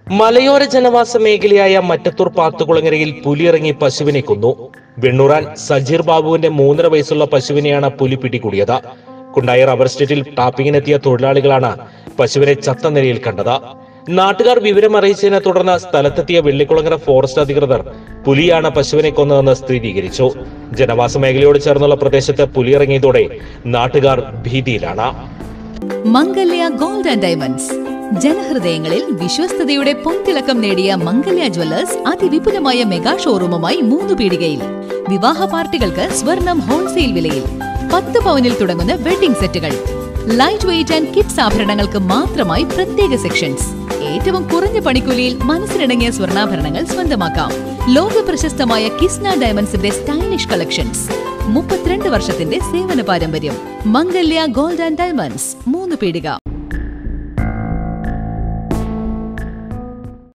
മലയോര ജനവാസ മേഖലയായ മറ്റത്തൂർ പാത്തുകുളങ്ങരയിൽ പുലിയിറങ്ങി പശുവിനെ കൊന്നു വെണ്ണൂറാൻ സജീർ ബാബുവിന്റെ മൂന്നര വയസ്സുള്ള പശുവിനെയാണ് പുലി പിടികൂടിയത് കുണ്ടായി റബ്ബർ എസ്റ്റേറ്റിൽ ടാപ്പിങ്ങിനെത്തിയ തൊഴിലാളികളാണ് പശുവിനെ ചത്ത നിലയിൽ കണ്ടത് നാട്ടുകാർ വിവരം അറിയിച്ചതിനെ തുടർന്ന് സ്ഥലത്തെത്തിയ വെള്ളിക്കുളങ്ങര ഫോറസ്റ്റ് അധികൃതർ പുലിയാണ് പശുവിനെ കൊന്നതെന്ന് സ്ഥിരീകരിച്ചു ജനവാസ മേഖലയോട് ചേർന്നുള്ള പ്രദേശത്ത് പുലിയിറങ്ങിയതോടെ നാട്ടുകാർ ഭീതിയിലാണ് മംഗല്യ ഗോൾഡ് ആൻഡ് ഡയമണ്ട്സ് ജനഹൃദയങ്ങളിൽ വിശ്വസ്തയുടെ പൊൻതിളക്കം നേടിയ മംഗല്യ ജ്വല്ലേഴ്സ് അതിവിപുലമായ മെഗാ ഷോറൂമുമായി മൂന്ന് പീടികയിൽ വിവാഹ പാർട്ടികൾക്ക് സ്വർണം ഹോൾസെയിൽ വിലയിൽ പത്ത് പവനിൽ തുടങ്ങുന്ന വെഡിംഗ് സെറ്റുകൾ ലൈറ്റ് വെയിറ്റ് ആൻഡ് കിഡ്സ് ആഭരണങ്ങൾക്ക് മാത്രമായി പ്രത്യേക സെക്ഷൻസ് ഏറ്റവും കുറഞ്ഞ പണിക്കൂലിയിൽ മനസ്സിനിണങ്ങിയ സ്വർണ്ണാഭരണങ്ങൾ സ്വന്തമാക്കാം ലോക പ്രശസ്തമായ കിസ്ന ഡയമണ്ട്സിന്റെ സ്റ്റൈലിഷ് കളക്ഷൻസ് മുപ്പത്തിരണ്ട് വർഷത്തിന്റെ സേവന പാരമ്പര്യം മംഗല്യ ഗോൾഡ് ആൻഡ് ഡയമണ്ട്സ് മൂന്ന് പീടിക